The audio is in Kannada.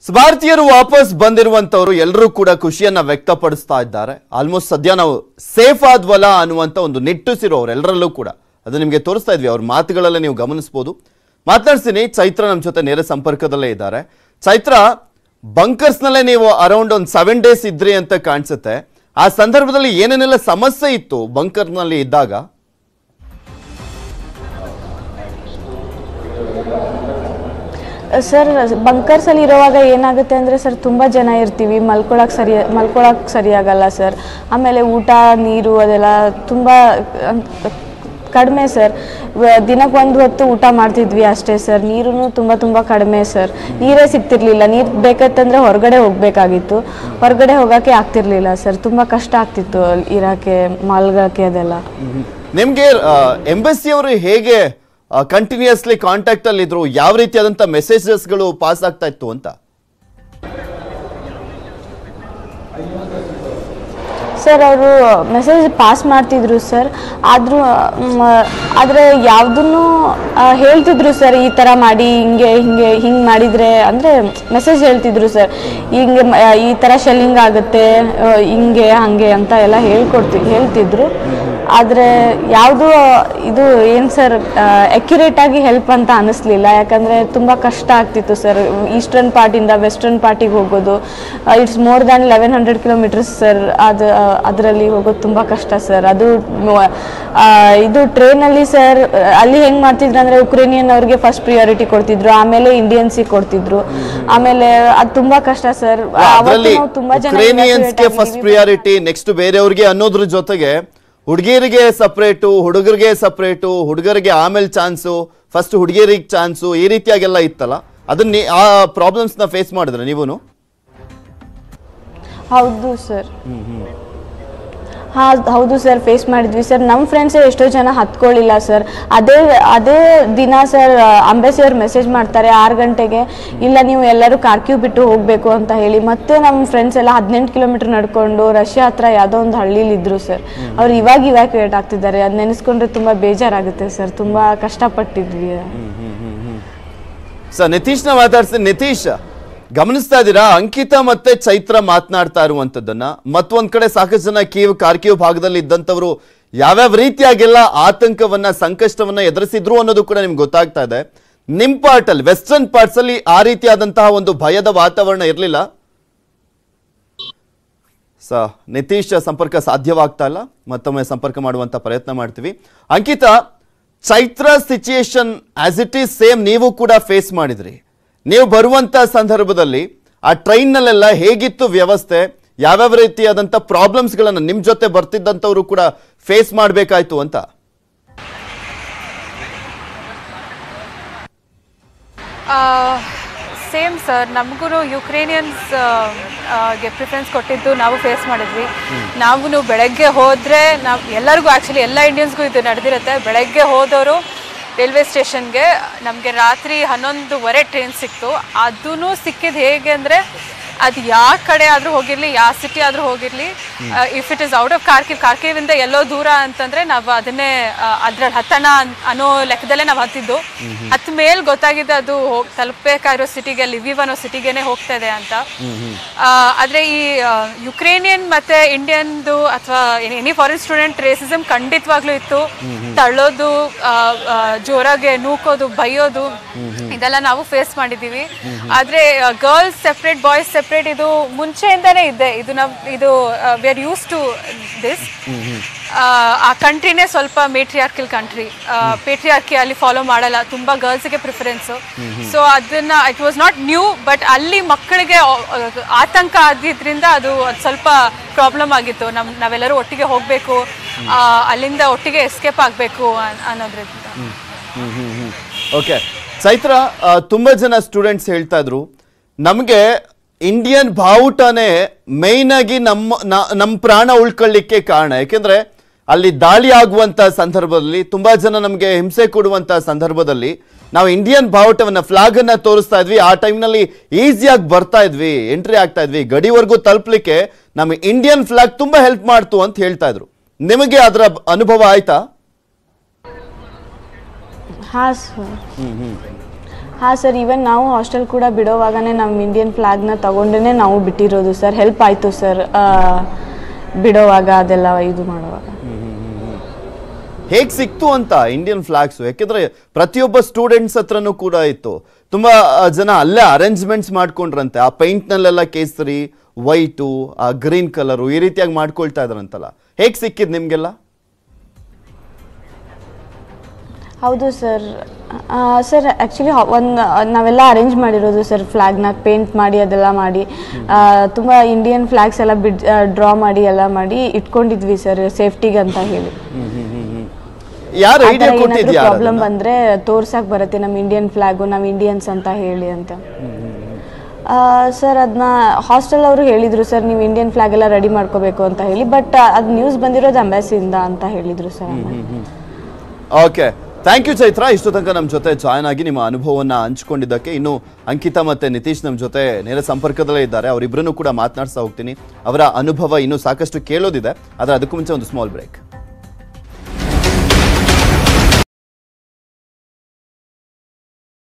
ಸೊ ಭಾರತೀಯರು ವಾಪಸ್ ಬಂದಿರುವಂತವ್ರು ಎಲ್ಲರೂ ಕೂಡ ಖುಷಿಯನ್ನ ವ್ಯಕ್ತಪಡಿಸ್ತಾ ಇದ್ದಾರೆ ಆಲ್ಮೋಸ್ಟ್ ಸದ್ಯ ನಾವು ಸೇಫ್ ಆದ್ವಲ್ಲ ಅನ್ನುವಂತ ಒಂದು ನಿಟ್ಟುಸಿರು ಅವರೆಲ್ಲರಲ್ಲೂ ಕೂಡ ಅದು ನಿಮಗೆ ತೋರಿಸ್ತಾ ಇದ್ವಿ ಅವ್ರ ಮಾತುಗಳಲ್ಲೇ ನೀವು ಗಮನಿಸ್ಬೋದು ಮಾತನಾಡ್ತೀನಿ ಚೈತ್ರ ನಮ್ಮ ಜೊತೆ ನೇರ ಸಂಪರ್ಕದಲ್ಲೇ ಇದ್ದಾರೆ ಚೈತ್ರ ಬಂಕರ್ಸ್ನಲ್ಲೇ ನೀವು ಅರೌಂಡ್ ಒಂದು ಸೆವೆನ್ ಡೇಸ್ ಇದ್ರಿ ಅಂತ ಕಾಣಿಸುತ್ತೆ ಆ ಸಂದರ್ಭದಲ್ಲಿ ಏನೇನೆಲ್ಲ ಸಮಸ್ಯೆ ಇತ್ತು ಬಂಕರ್ನಲ್ಲಿ ಇದ್ದಾಗ ಸರ್ ಬಂಕರ್ಸಲ್ಲಿ ಇರುವಾಗ ಏನಾಗುತ್ತೆ ಅಂದರೆ ಸರ್ ತುಂಬ ಜನ ಇರ್ತೀವಿ ಮಲ್ಕೊಳಕ್ಕೆ ಸರಿ ಮಲ್ಕೊಳಕ್ಕೆ ಸರಿಯಾಗಲ್ಲ ಸರ್ ಆಮೇಲೆ ಊಟ ನೀರು ಅದೆಲ್ಲ ತುಂಬ ಕಡಿಮೆ ಸರ್ ದಿನಕ್ಕೆ ಒಂದು ಹೊತ್ತು ಊಟ ಮಾಡ್ತಿದ್ವಿ ಅಷ್ಟೇ ಸರ್ ನೀರು ತುಂಬ ತುಂಬ ಕಡಿಮೆ ಸರ್ ನೀರೇ ಸಿಗ್ತಿರ್ಲಿಲ್ಲ ನೀರು ಬೇಕಂತಂದರೆ ಹೊರಗಡೆ ಹೋಗಬೇಕಾಗಿತ್ತು ಹೊರಗಡೆ ಹೋಗೋಕ್ಕೆ ಆಗ್ತಿರ್ಲಿಲ್ಲ ಸರ್ ತುಂಬ ಕಷ್ಟ ಆಗ್ತಿತ್ತು ಅಲ್ಲಿ ಇರೋಕ್ಕೆ ಮಲ್ಗೋಕ್ಕೆ ಅದೆಲ್ಲ ನಿಮ್ಗೆ ಎಂಬಸಿ ಅವರು ಹೇಗೆ ಕಂಟಿನ್ಯೂಸ್ಲಿ ಕಾಂಟ್ಯಾಕ್ಟ್ ಅಲ್ಲಿ ಇದ್ರು ಯಾವ ರೀತಿಯಾದಂತ ಮೆಸೇಜಸ್ಗಳು ಪಾಸ್ ಆಗ್ತಾ ಇತ್ತು ಅಂತ ಸರ್ ಅವರು ಮೆಸೇಜ್ ಪಾಸ್ ಮಾಡ್ತಿದ್ರು ಸರ್ ಆದರೂ ಆದರೆ ಯಾವುದನ್ನು ಹೇಳ್ತಿದ್ರು ಸರ್ ಈ ಥರ ಮಾಡಿ ಹಿಂಗೆ ಹಿಂಗೆ ಹಿಂಗೆ ಮಾಡಿದರೆ ಅಂದರೆ ಮೆಸೇಜ್ ಹೇಳ್ತಿದ್ರು ಸರ್ ಹಿಂಗೆ ಮ- ಈ ಥರ ಶೆಲ್ಲಿಂಗ್ ಆಗುತ್ತೆ ಆ, ಹಿಂಗೆ ಹಾಗೆ ಅಂತ ಎಲ್ಲ ಹೇಳ್ಕೊಡ್ತಿ ಹೇಳ್ತಿದ್ರು ಆದರೆ ಯಾವುದು ಇದು ಏನು ಸರ್ ಆಗಿ ಹೆಲ್ಪ್ ಅಂತ ಅನ್ನಿಸ್ಲಿಲ್ಲ ಯಾಕಂದರೆ ತುಂಬ ಕಷ್ಟ ಆಗ್ತಿತ್ತು ಸರ್ ಈಸ್ಟರ್ನ್ ಪಾರ್ಟಿಂದ ವೆಸ್ಟರ್ನ್ ಪಾರ್ಟಿಗೆ ಹೋಗೋದು it's more than eleven hundred kilometres sir ಅದು ಅದರಲ್ಲಿ ಹೋಗೋದು ತುಂಬ ಕಷ್ಟ ಸರ್ ಅದು ಮ- ಆ, ಇದು ಟ್ರೈನಲ್ಲಿ ಸರ್ ಅಲ್ಲಿ ಹೆಂಗೆ ಮಾಡ್ತಿದ್ರು ಅಂದರೆ ಉಕ್ರೇನಿಯನ್ ಅವ್ರಿಗೆ ಫಸ್ಟ್ ಪ್ರಿಯಾರಿಟಿ ಕೊಡ್ತಿದ್ರು ಆಮೇಲೆ ಇಂಡಿಯನ್ಸಿಗೆ ಕೊಡ್ತಿದ್ರು ಆಮೇಲೆ ಅದು ತುಂಬ ಕಷ್ಟ ಸರ್ ಅದರಲ್ಲಿ ನಾವು ತುಂಬ ಜನ ಉಕ್ರೇನಿಯನ್ಸ್ಗೆ evacuate ಫಸ್ಟ್ ಆಗಿದ್ದೀವಿ. ಪ್ರಿಯಾರಿಟಿ ನೆಕ್ಸ್ಟ್ ಬೇರೆಯವ್ರಿಗೆ ಅನ್ನೋದ್ರ ಜೊತೆಗೆ ಹುಡುಗಿಯರಿಗೆ ಸಪ್ರೇಟು ಹುಡುಗರಿಗೆ ಸಪ್ರೇಟು ಹುಡುಗರಿಗೆ ಆಮೇಲೆ ಚಾನ್ಸು ಫಸ್ಟ್ ಹುಡುಗಿಯರಿಗೆ ಚಾನ್ಸು ಈ ರೀತಿಯಾಗೆಲ್ಲ ಇತ್ತಲ್ಲ ಅದನ್ನ ನೀ- ಆ ಪ್ರಾಬ್ಲಮ್ಸ್ ನ ಫೇಸ್ ಮಾಡಿದ್ರೆ ನೀವುನು ಹೌದು ಸರ್ ಹಾ ಹೌದು ಸರ್ ಫೇಸ್ ಮಾಡಿದ್ವಿ ಸರ್ ನಮ್ಮ ಫ್ರೆಂಡ್ಸೇ ಎಷ್ಟೋ ಜನ ಹತ್ಕೊಳ್ಳಿಲ್ಲ ಸರ್ ಅದೇ ಅದೇ ದಿನ ಸರ್ ಅಂಬೆಸಿ ಅವ್ರು ಮೆಸೇಜ್ ಮಾಡ್ತಾರೆ ಆರು ಗಂಟೆಗೆ ಇಲ್ಲ ನೀವು ಎಲ್ಲರೂ ಕಾರ್ಕ್ಯೂ ಬಿಟ್ಟು ಹೋಗಬೇಕು ಅಂತ ಹೇಳಿ ಮತ್ತೆ ನಮ್ಮ ಫ್ರೆಂಡ್ಸ್ ಎಲ್ಲ ಹದಿನೆಂಟು ಕಿಲೋಮೀಟರ್ ನಡ್ಕೊಂಡು ರಷ್ಯಾ ಹತ್ರ ಯಾವುದೋ ಒಂದು ಹಳ್ಳಿಲಿ ಇದ್ರು ಸರ್ ಅವ್ರು ಇವಾಗ ಇವ್ಯಾಕ್ಯುಯೇಟ್ ಆಗ್ತಿದ್ದಾರೆ ಅದು ನೆನೆಸ್ಕೊಂಡ್ರೆ ತುಂಬ ಬೇಜಾರಾಗುತ್ತೆ ಸರ್ ತುಂಬ ಕಷ್ಟಪಟ್ಟಿದ್ವಿ ಸರ್ ನಿತೀಶ್ನ ಮಾತಾಡ್ತೀನಿ ನಿತೀಶ್ ಗಮನಿಸ್ತಾ ಇದ್ದೀರಾ ಅಂಕಿತಾ ಮತ್ತೆ ಚೈತ್ರ ಮಾತನಾಡ್ತಾ ಇರುವಂತದ್ದನ್ನ ಮತ್ತೊಂದ್ ಕಡೆ ಸಾಕಷ್ಟು ಜನ ಕೀವ್ ಕಾರ್ಕಿವ್ ಭಾಗದಲ್ಲಿ ಇದ್ದಂಥವ್ರು ಯಾವ್ಯಾವ ರೀತಿಯಾಗೆಲ್ಲ ಆತಂಕವನ್ನ ಸಂಕಷ್ಟವನ್ನ ಎದುರಿಸಿದ್ರು ಅನ್ನೋದು ಕೂಡ ನಿಮ್ಗೆ ಗೊತ್ತಾಗ್ತಾ ಇದೆ ನಿಮ್ ಪಾರ್ಟ್ ಅಲ್ಲಿ ವೆಸ್ಟರ್ನ್ ಪಾರ್ಟ್ಸ್ ಅಲ್ಲಿ ಆ ರೀತಿಯಾದಂತಹ ಒಂದು ಭಯದ ವಾತಾವರಣ ಇರಲಿಲ್ಲ ಸ ನಿತೀಶ್ ಸಂಪರ್ಕ ಸಾಧ್ಯವಾಗ್ತಾ ಇಲ್ಲ ಮತ್ತೊಮ್ಮೆ ಸಂಪರ್ಕ ಮಾಡುವಂತ ಪ್ರಯತ್ನ ಮಾಡ್ತೀವಿ Ankita Chaitra situation as it is same ನೀವು ಕೂಡ ಫೇಸ್ ಮಾಡಿದ್ರಿ ನೀವು ಬರುವಂತ ಸಂದರ್ಭದಲ್ಲಿ ಆ ಟ್ರೈನ್ನಲ್ಲೆಲ್ಲ ಹೇಗಿತ್ತು ವ್ಯವಸ್ಥೆ ಯಾವ್ಯಾವ ರೀತಿಯಾದಂಥ ಪ್ರಾಬ್ಲಮ್ಸ್ಗಳನ್ನು ನಿಮ್ಮ ಜೊತೆ ಬರ್ತಿದ್ದಂಥವ್ರು ಕೂಡ ಫೇಸ್ ಮಾಡಬೇಕಾಯ್ತು ಅಂತ ಸೇಮ್ ಸರ್ ನಮಗೂ ಯುಕ್ರೇನಿಯನ್ಸ್ ಗೆ ಪ್ರಿಫರೆನ್ಸ್ ಕೊಟ್ಟಿದ್ದು ನಾವು ಫೇಸ್ ಮಾಡಿದ್ವಿ ನಾವು ಬೆಳಗ್ಗೆ ಹೋದರೆ ನಾವು ಎಲ್ಲರಿಗೂ ಆ್ಯಕ್ಚುಲಿ ಎಲ್ಲ ಇಂಡಿಯನ್ಸ್ಗೂ ಇದು ನಡೆದಿರುತ್ತೆ ಬೆಳಗ್ಗೆ ಹೋದವರು ರೈಲ್ವೆ ಸ್ಟೇಷನ್ಗೆ ನಮಗೆ ರಾತ್ರಿ ಹನ್ನೊಂದುವರೆ ಟ್ರೈನ್ ಸಿಕ್ತು ಅದೂ ಸಿಕ್ಕಿದ್ದು ಹೇಗೆ ಅಂದರೆ ಅದು ಯಾವ ಕಡೆ ಆದರೂ ಹೋಗಿರಲಿ ಯಾವ ಸಿಟಿ ಆದರೂ ಹೋಗಿರಲಿ if it is out of Kharkiv ಕಾರ್ಕಿವಿಂದ ಎಲ್ಲೋ ದೂರ ಅಂತಂದರೆ ನಾವು ಅದನ್ನೇ ಅದ್ರಲ್ಲಿ ಹತ್ತಣ ಅನ್- ಅನ್ನೋ ಲೆಕ್ಕದಲ್ಲೇ ನಾವು ಹತ್ತಿದ್ದು ಹತ್ತ ಮೇಲೆ ಗೊತ್ತಾಗಿದೆ ಅದು ಹೋಗ್ ತಲುಪಬೇಕಾಗಿರೋ ಸಿಟಿಗೆ ಲಿವಿವ್ ಅನ್ನೋ ಸಿಟಿಗೆನೆ ಹೋಗ್ತಾ ಇದೆ ಅಂತ ಆ, ಆದ್ರೆ ಈ ಆ, ಯುಕ್ರೇನಿಯನ್ ಮತ್ತೆ ಇಂಡಿಯನ್ದು ಅಥವಾ ಎನಿ ಫಾರಿನ್ ಸ್ಟೂಡೆಂಟ್ ರೇಸಿಸಮ್ ಖಂಡಿತವಾಗ್ಲೂ ಇತ್ತು ತಳ್ಳೋದು ಆ, ಆ, ಜೋರಾಗೆ ನೂಕೋದು ಬೈಯೋದು ಇದೆಲ್ಲ ನಾವು ಫೇಸ್ ಮಾಡಿದೀವಿ ಆದ್ರೆ ಗರ್ಲ್ಸ್ ಸೆಪ್ರೇಟ್ ಬಾಯ್ಸ್ ಸೆಪ್ರೇಟ್ ಇದು ಮುಂಚೆಯಿಂದಾನೇ ಇದೆ ಇದು ನಾವು ಇದು we are used to this ಆ ಕಂಟ್ರಿನೇ ಸ್ವಲ್ಪ ಮೇಟ್ರಿಯಾರ್ಕಿಲ್ ಕಂಟ್ರಿ ಪೇಟ್ರಿಯಾರ್ಕಿ ಅಲ್ಲಿ ಫಾಲೋ ಮಾಡಲ್ಲ ತುಂಬಾ ಗರ್ಲ್ಸ್ಗೆ ಪ್ರಿಫರೆನ್ಸು ಸೊ ಅದನ್ನ it was not new but ಅಲ್ಲಿ ಮಕ್ಕಳಿಗೆ ಆ- ಆ- ಆತಂಕ ಆಗಿದ್ರಿಂದ ಅದು ಅದ್ ಸ್ವಲ್ಪ ಪ್ರಾಬ್ಲಮ್ ಆಗಿತ್ತು ನಮ್ ನಾವೆಲ್ಲರೂ ಒಟ್ಟಿಗೆ ಹೋಗಬೇಕು ಅಲ್ಲಿಂದ ಒಟ್ಟಿಗೆ ಎಸ್ಕೇಪ್ ಆಗಬೇಕು ಅನ್ನೋದ್ರಿಂದ ಓಕೆ ಚೈತ್ರ ಆ, ತುಂಬಾ ಜನ ಸ್ಟೂಡೆಂಟ್ಸ್ ಹೇಳ್ತಾ ಇದ್ರು ನಮಗೆ ಇಂಡಿಯನ್ ಬಾವುಟನೇ ಮೇಯ್ನ್ ಆಗಿ ನಮ್ಮ ನ- ನಮ್ಮ ಪ್ರಾಣ ಉಳ್ಕೊಳ್ಳಿಕ್ಕೆ ಕಾರಣ ಯಾಕೆಂದ್ರೆ ಅಲ್ಲಿ ದಾಳಿ ಆಗುವಂತ ಸಂದರ್ಭದಲ್ಲಿ ತುಂಬಾ ಜನ ನಮಗೆ ಹಿಂಸೆ ಕೊಡುವಂತ ಸಂದರ್ಭದಲ್ಲಿ ನಾವು ಇಂಡಿಯನ್ ಬಾವುಟವನ್ನ ಫ್ಲಾಗ್ ಅನ್ನ ತೋರಿಸ್ತಾ ಇದ್ವಿ ಆ ಟೈಮ್ನಲ್ಲಿ ಈಸಿಯಾಗಿ ಬರ್ತಾ ಇದ್ವಿ ಎಂಟ್ರಿ ಆಗ್ತಾ ಇದ್ವಿ ಗಡಿವರೆಗೂ ತಲುಪಲಿಕ್ಕೆ ನಮ್ಮ ಇಂಡಿಯನ್ ಫ್ಲಾಗ್ ತುಂಬಾ ಹೆಲ್ಪ್ ಮಾಡ್ತು ಅಂತ ಹೇಳ್ತಾ ಇದ್ರು ನಿಮಗೆ ಅದರ ಅನುಭವ ಆಯ್ತಾ ಹಾಂ ಸರ್ ಹಾಂ ಸರ್ ಈವನ್ ನಾವು ಹಾಸ್ಟೆಲ್ ಕೂಡ ಬಿಡೋವಾಗನೇ ನಮ್ಮ ಇಂಡಿಯನ್ ಫ್ಲಾಗ್ನ ತಗೊಂಡೇ ನಾವು ಬಿಟ್ಟಿರೋದು ಸರ್ ಹೆಲ್ಪ್ ಆಯಿತು ಸರ್ ಬಿಡೋವಾಗ ಅದೆಲ್ಲ ಇದು ಮಾಡುವಾಗ ಹೇಗ್ ಸಿಕ್ತು ಅಂತ ಇಂಡಿಯನ್ ಫ್ಲಾಗ್ಸ್ ಯಾಕೆಂದ್ರೆ ಪ್ರತಿಯೊಬ್ಬ ಸ್ಟೂಡೆಂಟ್ಸ್ ಹತ್ರನೂ ಕೂಡ ಇತ್ತು ತುಂಬಾ ಆ, ಜನ ಅಲ್ಲೇ ಅರೇಂಜ್ಮೆಂಟ್ಸ್ ಮಾಡ್ಕೊಂಡ್ರಂತೆ ಆ ಪೈಂಟ್ ನಲ್ಲೆಲ್ಲ ಕೇಸರಿ ವೈಟು ಆ ಗ್ರೀನ್ ಕಲರು ಈ ರೀತಿಯಾಗಿ ಮಾಡ್ಕೊಳ್ತಾ ಇದ್ರಂತಲ್ಲ ಹೇಗ್ ಸಿಕ್ಕಿದ್ ನಿಮ್ಗೆಲ್ಲ ಹೌದು ಸರ್ ಸರ್ ಆ್ಯಕ್ಚುಲಿ ಒಂದು ನಾವೆಲ್ಲ ಅರೇಂಜ್ ಮಾಡಿರೋದು ಸರ್ ಫ್ಲಾಗ್ನ ಪೇಂಟ್ ಮಾಡಿ ಅದೆಲ್ಲ ಮಾಡಿ ತುಂಬ ಇಂಡಿಯನ್ ಫ್ಲಾಗ್ಸ್ ಎಲ್ಲ ಬಿಡ್ ಡ್ರಾ ಮಾಡಿ ಎಲ್ಲ ಮಾಡಿ ಇಟ್ಕೊಂಡಿದ್ವಿ ಸರ್ ಸೇಫ್ಟಿಗೆ ಅಂತ ಹೇಳಿ ಯಾರು ಐಡಿಯಾ ಕೊಟ್ಟಿದ್ಯಾ ಪ್ರಾಬ್ಲಮ್ ಬಂದ್ರೆ ತೋರ್ಸಕ್ ಬರುತ್ತೆ ನಮ್ಮ ಇಂಡಿಯನ್ ಫ್ಲಾಗು ನಾವು ಇಂಡಿಯನ್ಸ್ ಅಂತ ಹೇಳಿ ಅಂತ ಸರ್ ಅದನ್ನ ಹಾಸ್ಟೆಲ್ ಅವರು ಹೇಳಿದ್ರು ಸರ್ ನೀವು ಇಂಡಿಯನ್ ಫ್ಲಾಗ್ ಎಲ್ಲ ರೆಡಿ ಮಾಡ್ಕೋಬೇಕು ಅಂತ ಹೇಳಿ ಬಟ್ ಅದು ನ್ಯೂಸ್ ಬಂದಿರೋದು ಅಂಬಾಸಿಯಿಂದ ಅಂತ ಹೇಳಿದ್ರು sir okay thank you Chaitra ಇಷ್ಟು ತನಕ ನಮ್ಮ ಜೊತೆ ಜಾಯ್ನ್ ಆಗಿ ನಿಮ್ಮ ಅನುಭವವನ್ನ ಹಂಚ್ಕೊಂಡಿದ್ದಕ್ಕೆ ಇನ್ನು ಅಂಕಿತಾ ಮತ್ತೆ ನಿತೀಶ್ ನಮ್ಮ ಜೊತೆ ನೇರ ಸಂಪರ್ಕದಲ್ಲೇ ಇದ್ದಾರೆ ಅವರಿಬ್ಬರನ್ನು ಕೂಡ ಮಾತನಾಡ್ತಾ ಹೋಗ್ತೀನಿ ಅವರ ಅನುಭವ ಇನ್ನೂ ಸಾಕಷ್ಟು ಕೇಳೋದಿದೆ ಆದರೆ ಅದಕ್ಕೂ ಮುಂಚೆ ಒಂದು ಸ್ಮಾಲ್ ಬ್ರೇಕ್